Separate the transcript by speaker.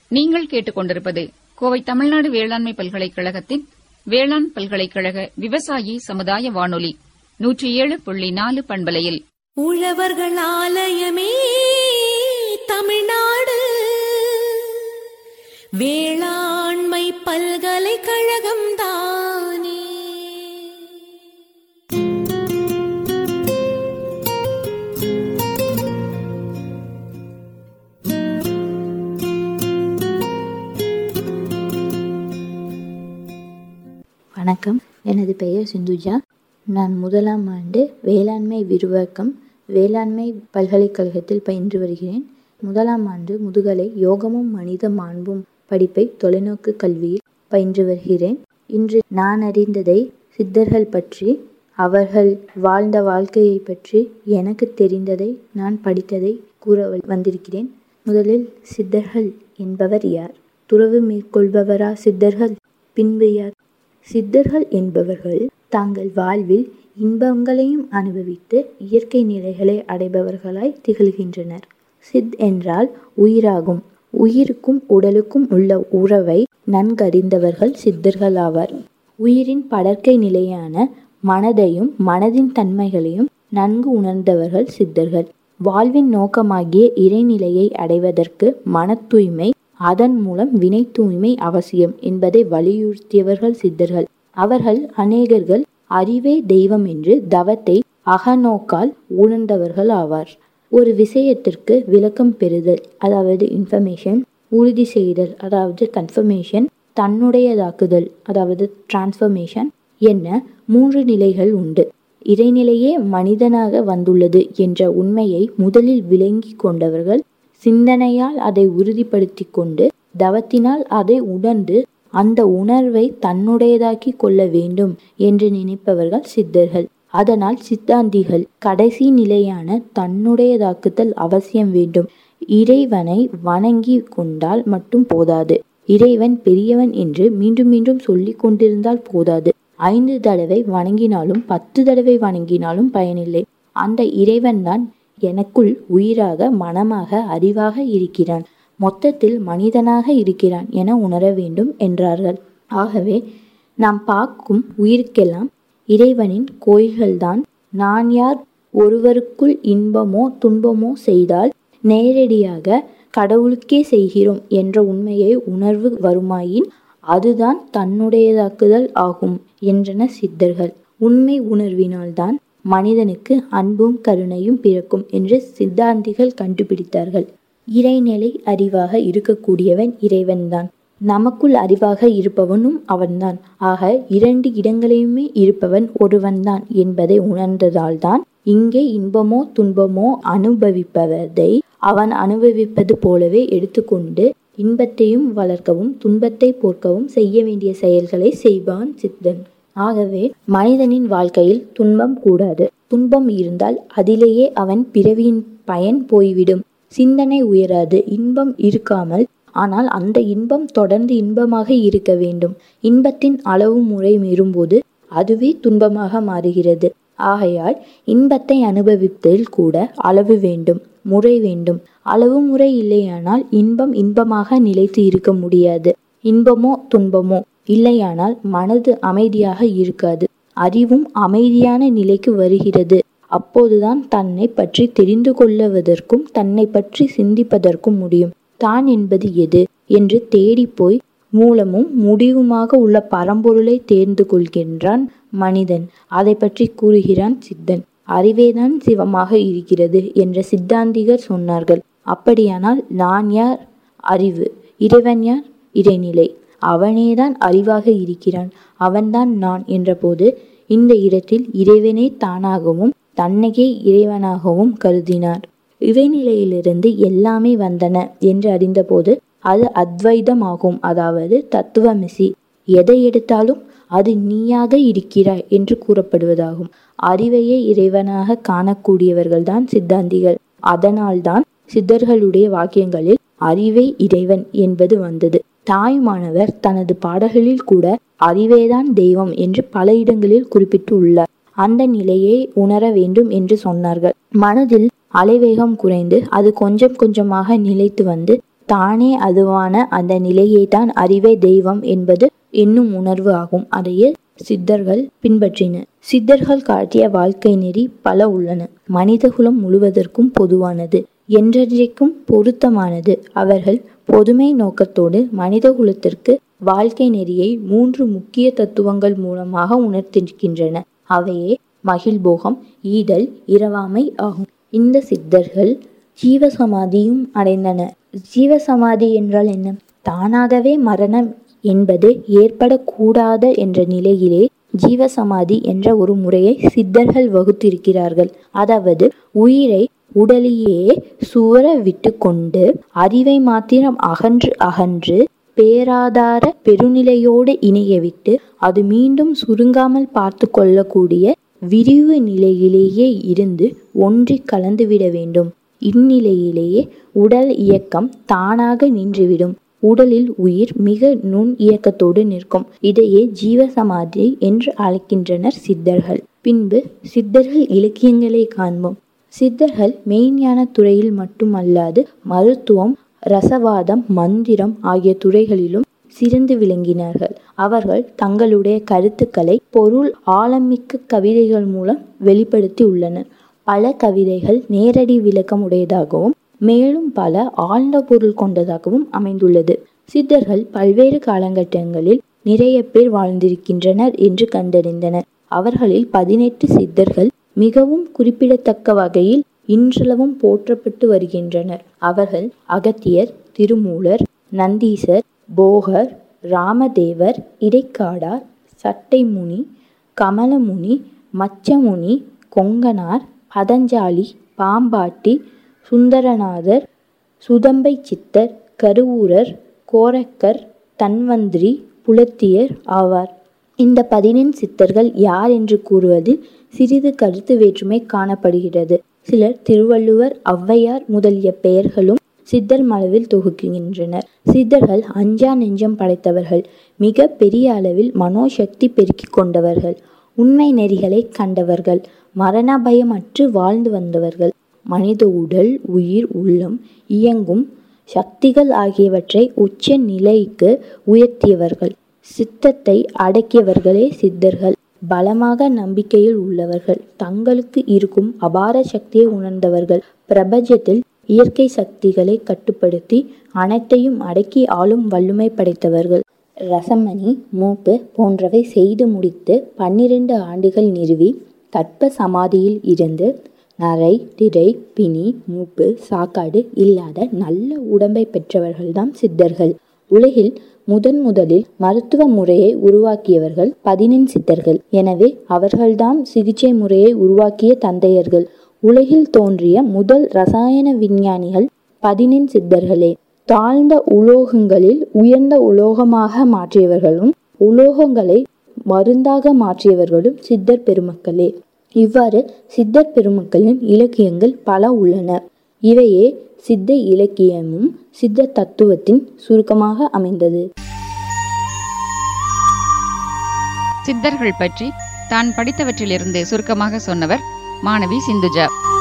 Speaker 1: நீங்கள் கேட்டுக்கொண்டிருப்பது கோவை தமிழ்நாடு வேளாண்மை பல்கலைக்கழகத்தின் வேளாண் பல்கலைக்கழக விவசாயி சமுதாய வானொலி நூற்றி ஏழு புள்ளி நாலு பண்பலையில்
Speaker 2: உழவர்கள் ஆலயமே தமிழ்நாடு வேளாண்மை பல்கலைக்கழகம் தானே
Speaker 3: வணக்கம் எனது பெயர் சிந்துஜா நான் முதலாம் ஆண்டு வேளாண்மை விரிவாக்கம் வேளாண்மை பல்கலைக்கழகத்தில் பயின்று வருகிறேன் முதலாம் ஆண்டு முதுகலை யோகமும் மனித மாண்பும் படிப்பை தொலைநோக்கு கல்வியில் பயின்று வருகிறேன் இன்று நான் அறிந்ததை சித்தர்கள் பற்றி அவர்கள் வாழ்ந்த வாழ்க்கையை பற்றி எனக்கு தெரிந்ததை நான் படித்ததை கூற வந்திருக்கிறேன் முதலில் சித்தர்கள் என்பவர் யார் துறவு மேற்கொள்பவரா சித்தர்கள் பின்பு யார் சித்தர்கள் என்பவர்கள் தங்கள் வாழ்வில் இன்பங்களையும் அனுபவித்து இயற்கை நிலைகளை அடைபவர்களாய் திகழ்கின்றனர் சித் என்றால் உயிராகும் உயிருக்கும் உடலுக்கும் உள்ள உறவை நன்கறிந்தவர்கள் சித்தர்கள் ஆவார் உயிரின் படற்கை நிலையான மனதையும் மனதின் தன்மைகளையும் நன்கு உணர்ந்தவர்கள் சித்தர்கள் வாழ்வின் நோக்கமாகிய இறைநிலையை அடைவதற்கு மன தூய்மை அதன் மூலம் வினை தூய்மை அவசியம் என்பதை வலியுறுத்தியவர்கள் சித்தர்கள் அவர்கள் அநேகர்கள் அறிவே தெய்வம் என்று தவத்தை அகநோக்கால் உணர்ந்தவர்கள் ஆவார் ஒரு விஷயத்திற்கு விளக்கம் பெறுதல் அதாவது இன்ஃபர்மேஷன் உறுதி செய்தல் அதாவது கன்ஃபர்மேஷன் தன்னுடையதாக்குதல் அதாவது டிரான்ஸ்ஃபர்மேஷன் என்ன மூன்று நிலைகள் உண்டு இறைநிலையே மனிதனாக வந்துள்ளது என்ற உண்மையை முதலில் விளங்கி கொண்டவர்கள் சிந்தனையால் அதை உறுதிப்படுத்தி கொண்டு தவத்தினால் அதை உணர்ந்து அந்த உணர்வை தன்னுடையதாக்கி கொள்ள வேண்டும் என்று நினைப்பவர்கள் சித்தர்கள் அதனால் சித்தாந்திகள் கடைசி நிலையான தன்னுடையதாக்குதல் அவசியம் வேண்டும் இறைவனை வணங்கி கொண்டால் மட்டும் போதாது இறைவன் பெரியவன் என்று மீண்டும் மீண்டும் சொல்லிக் கொண்டிருந்தால் போதாது ஐந்து தடவை வணங்கினாலும் பத்து தடவை வணங்கினாலும் பயனில்லை அந்த இறைவன்தான் எனக்குள் உயிராக மனமாக அறிவாக இருக்கிறான் மொத்தத்தில் மனிதனாக இருக்கிறான் என உணர வேண்டும் என்றார்கள் ஆகவே நாம் பார்க்கும் உயிருக்கெல்லாம் இறைவனின் கோயில்கள்தான் நான் யார் ஒருவருக்குள் இன்பமோ துன்பமோ செய்தால் நேரடியாக கடவுளுக்கே செய்கிறோம் என்ற உண்மையை உணர்வு வருமாயின் அதுதான் தன்னுடையதாக்குதல் ஆகும் என்றன சித்தர்கள் உண்மை உணர்வினால்தான் மனிதனுக்கு அன்பும் கருணையும் பிறக்கும் என்று சித்தாந்திகள் கண்டுபிடித்தார்கள் இறைநிலை அறிவாக இருக்கக்கூடியவன் இறைவன்தான் நமக்குள் அறிவாக இருப்பவனும் அவன்தான் ஆக இரண்டு இடங்களையுமே இருப்பவன் ஒருவன்தான் என்பதை உணர்ந்ததால்தான் இங்கே இன்பமோ துன்பமோ அனுபவிப்பதை அவன் அனுபவிப்பது போலவே எடுத்துக்கொண்டு இன்பத்தையும் வளர்க்கவும் துன்பத்தை போர்க்கவும் செய்ய வேண்டிய செயல்களை செய்வான் சித்தன் ஆகவே மனிதனின் வாழ்க்கையில் துன்பம் கூடாது துன்பம் இருந்தால் அதிலேயே அவன் பிறவியின் பயன் போய்விடும் சிந்தனை உயராது இன்பம் இருக்காமல் ஆனால் அந்த இன்பம் தொடர்ந்து இன்பமாக இருக்க வேண்டும் இன்பத்தின் அளவு முறை மீறும்போது அதுவே துன்பமாக மாறுகிறது ஆகையால் இன்பத்தை அனுபவிப்பதில் கூட அளவு வேண்டும் முறை வேண்டும் அளவு முறை இல்லையானால் இன்பம் இன்பமாக நிலைத்து இருக்க முடியாது இன்பமோ துன்பமோ இல்லையானால் மனது அமைதியாக இருக்காது அறிவும் அமைதியான நிலைக்கு வருகிறது அப்போதுதான் தன்னை பற்றி தெரிந்து கொள்ளுவதற்கும் தன்னை பற்றி சிந்திப்பதற்கும் முடியும் தான் என்பது எது என்று தேடிப்போய் மூலமும் முடிவுமாக உள்ள பரம்பொருளை தேர்ந்து கொள்கின்றான் மனிதன் அதை பற்றி கூறுகிறான் சித்தன் அறிவேதான் சிவமாக இருக்கிறது என்ற சித்தாந்திகர் சொன்னார்கள் அப்படியானால் நான் யார் அறிவு இறைவன் யார் இறைநிலை அவனேதான் அறிவாக இருக்கிறான் அவன்தான் நான் என்றபோது இந்த இடத்தில் இறைவனே தானாகவும் தன்னையே இறைவனாகவும் கருதினார் இறைநிலையிலிருந்து எல்லாமே வந்தன என்று அறிந்தபோது அது அத்வைதமாகும் அதாவது தத்துவமிசி எதை எடுத்தாலும் அது நீயாக இருக்கிறாய் என்று கூறப்படுவதாகும் அறிவையே இறைவனாக காணக்கூடியவர்கள்தான் சித்தாந்திகள் அதனால்தான் சித்தர்களுடைய வாக்கியங்களில் அறிவே இறைவன் என்பது வந்தது தாயுமானவர் தனது பாடல்களில் கூட அறிவேதான் தெய்வம் என்று பல இடங்களில் குறிப்பிட்டு உள்ளார் அந்த நிலையை உணர வேண்டும் என்று சொன்னார்கள் மனதில் அலைவேகம் குறைந்து அது கொஞ்சம் கொஞ்சமாக நிலைத்து வந்து தானே அதுவான அந்த நிலையே தான் அறிவே தெய்வம் என்பது என்னும் உணர்வு ஆகும் அதையே சித்தர்கள் பின்பற்றினர் சித்தர்கள் காட்டிய வாழ்க்கை நெறி பல உள்ளன மனிதகுலம் முழுவதற்கும் பொதுவானது என்றைக்கும் பொருத்தமானது அவர்கள் பொதுமை நோக்கத்தோடு மனிதகுலத்திற்கு வாழ்க்கை நெறியை மூன்று முக்கிய தத்துவங்கள் மூலமாக உணர்த்திருக்கின்றன அவையே மகிழ்போகம் ஈதல் இரவாமை ஆகும் இந்த சித்தர்கள் ஜீவசமாதியும் அடைந்தனர் ஜீவசமாதி என்றால் என்ன தானாகவே மரணம் என்பது ஏற்படக்கூடாத என்ற நிலையிலே ஜீவசமாதி என்ற ஒரு முறையை சித்தர்கள் வகுத்திருக்கிறார்கள் அதாவது உயிரை உடலையே சுவர விட்டு கொண்டு அறிவை மாத்திரம் அகன்று அகன்று பேராதார பெருநிலையோடு இணையவிட்டு அது மீண்டும் சுருங்காமல் பார்த்து கொள்ளக்கூடிய விரிவு நிலையிலேயே இருந்து ஒன்றி கலந்துவிட வேண்டும் இந்நிலையிலேயே உடல் இயக்கம் தானாக நின்றுவிடும் உடலில் உயிர் மிக நுண் இயக்கத்தோடு நிற்கும் இதையே ஜீவசமாதி என்று அழைக்கின்றனர் சித்தர்கள் பின்பு சித்தர்கள் இலக்கியங்களை காண்போம் சித்தர்கள் மெய்ஞான துறையில் மட்டுமல்லாது மருத்துவம் ரசவாதம் மந்திரம் ஆகிய துறைகளிலும் சிறந்து விளங்கினார்கள் அவர்கள் தங்களுடைய கருத்துக்களை பொருள் ஆழமிக்க கவிதைகள் மூலம் வெளிப்படுத்தி உள்ளனர் பல கவிதைகள் நேரடி விளக்கம் உடையதாகவும் மேலும் பல ஆழ்ந்த பொருள் கொண்டதாகவும் அமைந்துள்ளது சித்தர்கள் பல்வேறு காலகட்டங்களில் நிறைய பேர் வாழ்ந்திருக்கின்றனர் என்று கண்டறிந்தனர் அவர்களில் பதினெட்டு சித்தர்கள் மிகவும் குறிப்பிடத்தக்க வகையில் இன்றளவும் போற்றப்பட்டு வருகின்றனர் அவர்கள் அகத்தியர் திருமூலர் நந்தீசர் போகர் ராமதேவர் இடைக்காடார் சட்டைமுனி கமலமுனி மச்சமுனி கொங்கனார் பதஞ்சாலி பாம்பாட்டி சுந்தரநாதர் சுதம்பை சித்தர் கருவூரர் கோரக்கர் தன்வந்திரி புலத்தியர் ஆவார் இந்த பதினெண் சித்தர்கள் யார் என்று கூறுவதில் சிறிது கருத்து வேற்றுமை காணப்படுகிறது சிலர் திருவள்ளுவர் ஔவையார் முதலிய பெயர்களும் சித்தர் மளவில் தொகுக்கின்றனர் சித்தர்கள் அஞ்சா நெஞ்சம் படைத்தவர்கள் மிக பெரிய அளவில் மனோசக்தி பெருக்கிக் கொண்டவர்கள் உண்மை நெறிகளை கண்டவர்கள் மரண பயமற்று வாழ்ந்து வந்தவர்கள் மனித உடல் உயிர் உள்ளம் இயங்கும் சக்திகள் ஆகியவற்றை உச்ச நிலைக்கு உயர்த்தியவர்கள் சித்தத்தை அடக்கியவர்களே சித்தர்கள் பலமாக நம்பிக்கையில் உள்ளவர்கள் தங்களுக்கு இருக்கும் அபார சக்தியை உணர்ந்தவர்கள் பிரபஞ்சத்தில் இயற்கை சக்திகளை கட்டுப்படுத்தி அனைத்தையும் அடக்கி ஆளும் வல்லமை படைத்தவர்கள் ரசமணி மூப்பு போன்றவை செய்து முடித்து பன்னிரண்டு ஆண்டுகள் நிறுவி கற்ப சமாதியில் இருந்து நரை திரை பிணி மூப்பு சாக்காடு இல்லாத நல்ல உடம்பை பெற்றவர்கள்தான் சித்தர்கள் உலகில் முதன் முதலில் மருத்துவ முறையை உருவாக்கியவர்கள் பதினெண் சித்தர்கள் எனவே அவர்கள்தான் சிகிச்சை முறையை உருவாக்கிய தந்தையர்கள் உலகில் தோன்றிய முதல் ரசாயன விஞ்ஞானிகள் பதினெண் சித்தர்களே தாழ்ந்த உலோகங்களில் உயர்ந்த உலோகமாக மாற்றியவர்களும் உலோகங்களை மருந்தாக மாற்றியவர்களும் சித்தர் பெருமக்களே இவ்வாறு சித்தர் பெருமக்களின் இலக்கியங்கள் பல உள்ளன இவையே சித்த இலக்கியமும் சித்த தத்துவத்தின் சுருக்கமாக அமைந்தது
Speaker 1: சித்தர்கள் பற்றி தான் படித்தவற்றிலிருந்து சுருக்கமாக சொன்னவர் மாணவி சிந்துஜா